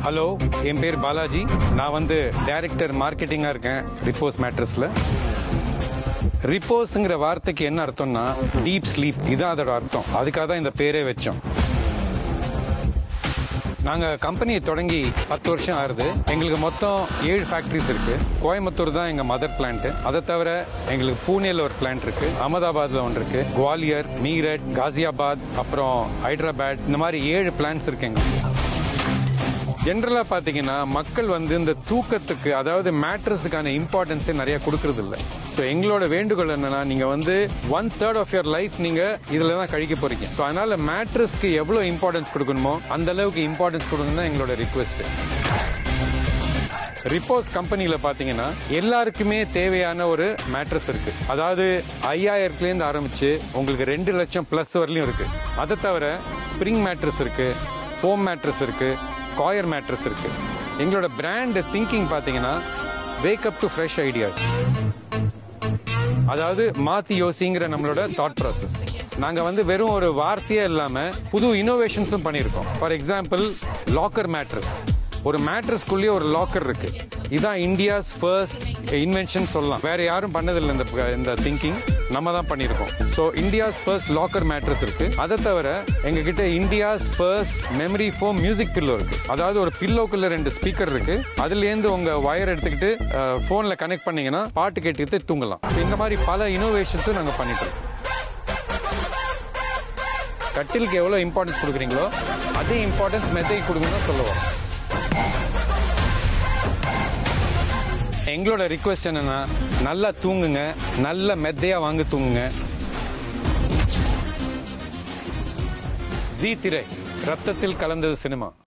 hello என் பேர் பாலாஜி நான் வந்து டைரக்டர் மார்க்கெட்டிங்காக இருக்கேன் ரிப்போஸ் மேட்ரஸில் ரிப்போஸ்ங்கிற வார்த்தைக்கு என்ன அர்த்தம்னா டீப் ஸ்லீப் இதான் அதோட அர்த்தம் அதுக்காக தான் இந்த பேரே வச்சோம் நாங்க கம்பெனியை தொடங்கி பத்து வருஷம் ஆகுது எங்களுக்கு மொத்தம் ஏழு ஃபேக்டரிஸ் இருக்கு கோயம்புத்தூர் தான் எங்க மதர் பிளான்ட் அதை தவிர எங்களுக்கு பூனேல ஒரு பிளான்ட் இருக்கு அகமதாபாத்ல ஒன்று இருக்கு குவாலியர் மீரட் காசியாபாத் அப்புறம் ஹைதராபாத் இந்த மாதிரி ஏழு பிளான்ட்ஸ் இருக்கு எங்களுக்கு ஜென்ரலா பாத்தீங்கன்னா மக்கள் வந்து இந்த தூக்கத்துக்கு அதாவது மேட்ரஸுக்கான இம்பார்ட்டன்ஸே நிறைய கொடுக்கறது இல்ல ஸோ எங்களோட வேண்டுகோள் என்னன்னா நீங்க வந்து one third of your life நீங்க இதுல தான் கழிக்க போறீங்க ஸோ அதனால மேட்ரஸ்க்கு எவ்வளவு இம்பார்ட்டன்ஸ் கொடுக்கணுமோ அந்த அளவுக்கு இம்பார்ட்டன்ஸ் கொடுக்கணும் தான் எங்களோட ரிக்வெஸ்ட் ரிப்போஸ் கம்பெனில பாத்தீங்கன்னா எல்லாருக்குமே தேவையான ஒரு மேட்ரஸ் இருக்கு அதாவது ஐயாயிரத்துல இருந்து ஆரம்பிச்சு உங்களுக்கு ரெண்டு லட்சம் பிளஸ் வரலையும் இருக்கு அதை தவிர ஸ்ப்ரிங் மேட்ரஸ் இருக்கு ஃபோம் மேட்ரஸ் இருக்கு காயர் மேட்ரஸ் இருக்கு எங்களோட பிராண்ட் திங்கிங் பாத்தீங்கன்னா wake up to fresh ideas அதாவது மாத்தி யோசிங்கிற நம்மளோட தாட் ப்ராசஸ் நாங்க வந்து வெறும் ஒரு வார்த்தையே இல்லாம புது இனோவேஷன்ஸும் பண்ணியிருக்கோம் ஃபார் எக்ஸாம்பிள் லாக்கர் மேட்ரஸ் ஒரு மேட்ரஸ்க்குள்ளேயே ஒரு லாக்கர் இருக்கு இதான் இந்தியாஸ் ஃபர்ஸ்ட் இன்வென்ஷன் சொல்லலாம் வேற யாரும் பண்ணதில்லை இந்த இந்த திங்கிங் நம்ம தான் பண்ணியிருக்கோம் so India's first locker mattress இருக்கு அதை தவிர எங்க கிட்ட India's first memory foam music pillow இருக்கு அதாவது ஒரு பில்லோக்குள்ள ரெண்டு ஸ்பீக்கர் இருக்கு அதுல இருந்து உங்க வயர் எடுத்துக்கிட்டு போன்ல கனெக்ட் பண்ணீங்கன்னா பாட்டு கேட்டுக்கிட்டு தூங்கலாம் இந்த மாதிரி பல இனோவேஷன்ஸும் நாங்க பண்ணிட்டோம் கட்டிலுக்கு எவ்வளவு இம்பார்ட்டன்ஸ் கொடுக்குறீங்களோ அதே இம்பார்ட்டன்ஸ் மெத்தைக்கு கொடுக்கணும்னு சொல்லுவோம் எங்களோட ரிக்வெஸ்ட் என்னன்னா நல்லா தூங்குங்க நல்ல மெத்தையா வாங்கி தூங்குங்க ஜி திரை ரத்தத்தில் கலந்தது சினிமா